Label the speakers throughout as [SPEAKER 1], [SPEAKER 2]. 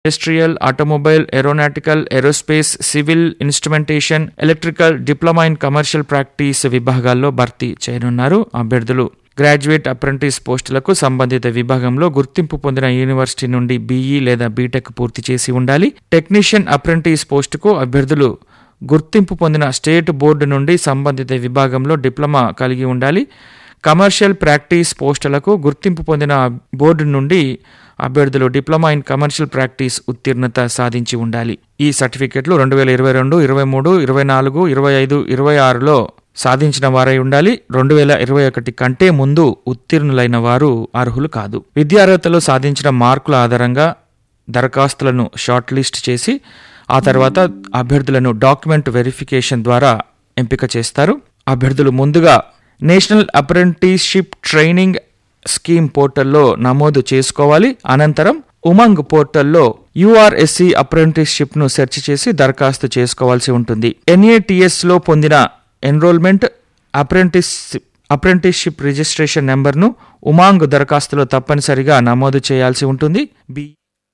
[SPEAKER 1] industrial automobile aeronautical aerospace civil instrumentation electrical diploma in commercial practice విభాగాల్లో భర్తీ చేయనున్నారు అభ్యర్థులు గ్రాడ్యుయేట్ అప్రెంటిస్ పోస్టులకు సంబంధిత విభాగంలో గుర్తింపు పొందిన యూనివర్సిటీ నుండి బీఈ లేదా బీటెక్ పూర్తి చేసి ఉండాలి టెక్నీషియన్ అప్రెంటిస్ పోస్టుకు అభ్యర్థులు గుర్తింపు పొందిన స్టేట్ బోర్డు నుండి సంబంధిత విభాగంలో డిప్లొమా కలిగి ఉండాలి కమర్షియల్ ప్రాక్టీస్ పోస్టులకు గుర్తింపు పొందిన బోర్డు నుండి అభ్యర్థులు డిప్లొమా ఇన్ కమర్షియల్ ప్రాక్టీస్ ఉత్తీర్ణత సాధించి ఉండాలి ఈ సర్టిఫికెట్లు రెండు వేల ఇరవై రెండు ఇరవై మూడు ఇరవై నాలుగు ఇరవై ఐదు ఇరవై ఆరులో సాధించిన వారై ఉండాలి రెండు వేల ఇరవై ఒకటి కంటే ముందు ఉత్తీర్ణులైన వారు అర్హులు కాదు విద్యార్హతలో సాధించిన మార్కుల ఆధారంగా దరఖాస్తులను షార్ట్ లిస్ట్ చేసి ఆ తర్వాత అభ్యర్థులను డాక్యుమెంట్ వెరిఫికేషన్ ద్వారా ఎంపిక చేస్తారు అభ్యర్థులు ముందుగా నేషనల్ అప్రెంటిస్షిప్ ట్రైనింగ్ స్కీమ్ పోర్టల్లో నమోదు చేసుకోవాలి అనంతరం ఉమంగ్ పోర్టల్లో యూఆర్ఎస్సి అప్రెంటిస్షిప్ ను సెర్చ్ చేసి దరఖాస్తు చేసుకోవాల్సి ఉంటుంది ఎన్ఏటిఎస్ లో పొందిన ఎన్రోల్మెంట్ అప్రెంటిస్ అప్రెంటిస్షిప్ రిజిస్ట్రేషన్ నెంబర్ను ఉమాంగ్ దరఖాస్తులో తప్పనిసరిగా నమోదు చేయాల్సి ఉంటుంది బి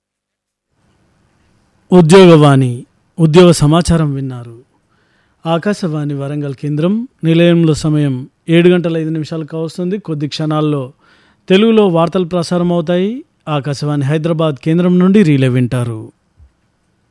[SPEAKER 2] ఉద్యోగవాణి ఉద్యోగ సమాచారం విన్నారు ఆకాశవాణి వరంగల్ కేంద్రం నిలయంలో సమయం ఏడు గంటల ఐదు నిమిషాలకు కావస్తుంది కొద్ది క్షణాల్లో తెలుగులో వార్తలు ప్రసారం అవుతాయి ఆకాశవాణి హైదరాబాద్ కేంద్రం నుండి రీలే వింటారు